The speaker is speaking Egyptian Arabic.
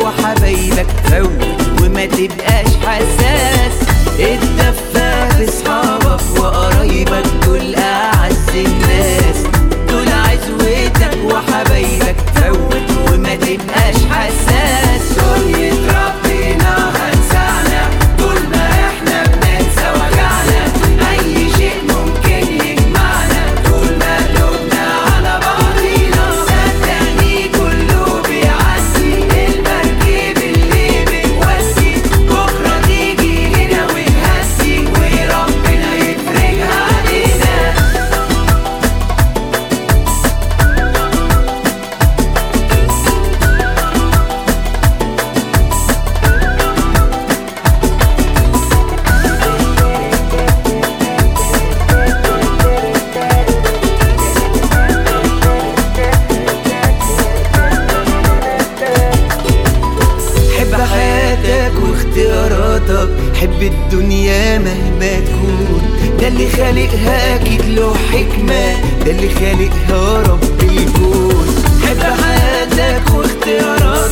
وحبايبك فوت وما تبقاش حساس اتدفى باصحابك وقرايبك دول اعز الناس دول عزوتك وحبايبك فوت وما تبقاش حساس دنيا ربنا هتسعنا طول ما احنا بننسى وجعنا اي شيء ممكن يجمعنا طول ما قلوبنا على بعضينا صدقني كله بيعدي المركب اللي بتوسي بكره تيجي هنا ونهسي وربنا يفرجها علينا حب حياتك واختياراتك حب الدنيا مهما تكون ده اللي خالقها اكيد له حكمة ده اللي خالقها رب الكون حب حياتك واختياراتك